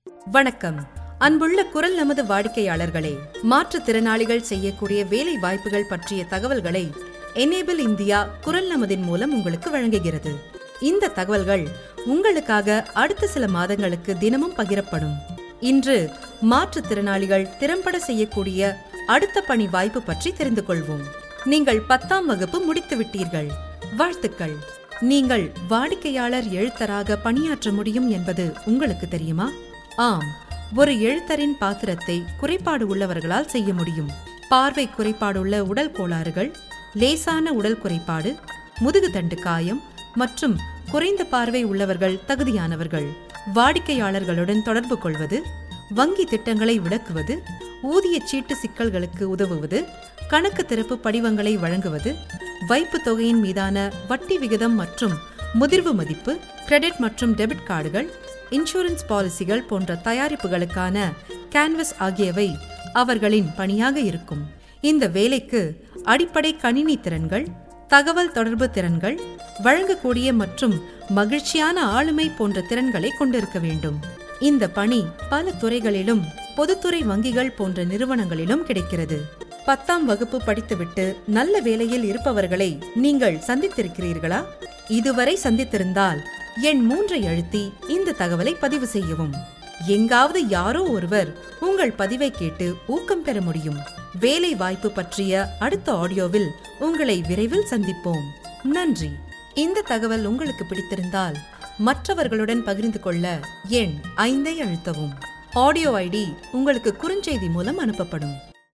வணக்கம் அன்புள்ள குரல் நமது வாடிக்கையாளர்களே மாற்றுத்திறனாளிகள் செய்யக்கூடிய வேலை வாய்ப்புகள் பற்றிய தகவல்களை எனேபிள் இந்தியா குரல் நமதின் மூலம் உங்களுக்கு வழங்குகிறது இந்த தகவல்கள் உங்களுக்காக அடுத்த சில மாதங்களுக்கு தினமும் பகிரப்படும் இன்று மாற்றுத்திறனாளிகள் திறம்பட செய்யக்கூடிய அடுத்த பணி வாய்ப்பு பற்றி தெரிந்து கொள்வோம் நீங்கள் பத்தாம் வகுப்பு முடித்து விட்டீர்கள் வாழ்த்துக்கள் நீங்கள் வாடிக்கையாளர் எழுத்தராக பணியாற்ற முடியும் என்பது உங்களுக்கு தெரியுமா ஆம் ஒரு எழுத்தரின் பாத்திரத்தை குறைபாடு உள்ளவர்களால் செய்ய முடியும் பார்வை குறைபாடுள்ள உடல் கோளாறுகள் லேசான உடல் குறைபாடு முதுகுத்தண்டு காயம் மற்றும் குறைந்த பார்வை உள்ளவர்கள் தகுதியானவர்கள் வாடிக்கையாளர்களுடன் தொடர்பு கொள்வது வங்கி திட்டங்களை விளக்குவது ஊதிய சீட்டு சிக்கல்களுக்கு உதவுவது கணக்கு திறப்பு படிவங்களை வழங்குவது வைப்பு தொகையின் மீதான வட்டி விகிதம் மற்றும் முதிர்வு மதிப்பு கிரெடிட் மற்றும் டெபிட் கார்டுகள் இன்சூரன்ஸ் பாலிசிகள் போன்ற தயாரிப்புகளுக்கான கேன்வஸ் ஆகியவை அவர்களின் பணியாக இருக்கும் இந்த வேலைக்கு அடிப்படை கணினி திறன்கள் தகவல் தொடர்பு திறன்கள் வழங்கக்கூடிய மற்றும் மகிழ்ச்சியான ஆளுமை போன்ற திறன்களை கொண்டிருக்க வேண்டும் இந்த பணி பல துறைகளிலும் பொதுத்துறை வங்கிகள் போன்ற நிறுவனங்களிலும் கிடைக்கிறது பத்தாம் வகுப்பு படித்துவிட்டு நல்ல வேலையில் இருப்பவர்களை நீங்கள் சந்தித்திருக்கிறீர்களா இதுவரை சந்தித்திருந்தால் எண் மூன்றை அழுத்தி இந்த தகவலை பதிவு செய்யவும் எங்காவது யாரோ ஒருவர் உங்கள் பதிவை கேட்டு ஊக்கம் பெற முடியும் வேலை வாய்ப்பு பற்றிய அடுத்த ஆடியோவில் உங்களை விரைவில் சந்திப்போம் நன்றி இந்த தகவல் உங்களுக்கு பிடித்திருந்தால் மற்றவர்களுடன் பகிர்ந்து கொள்ள எண் ஐந்தை அழுத்தவும் ஆடியோ ஐடி உங்களுக்கு குறுஞ்செய்தி மூலம் அனுப்பப்படும்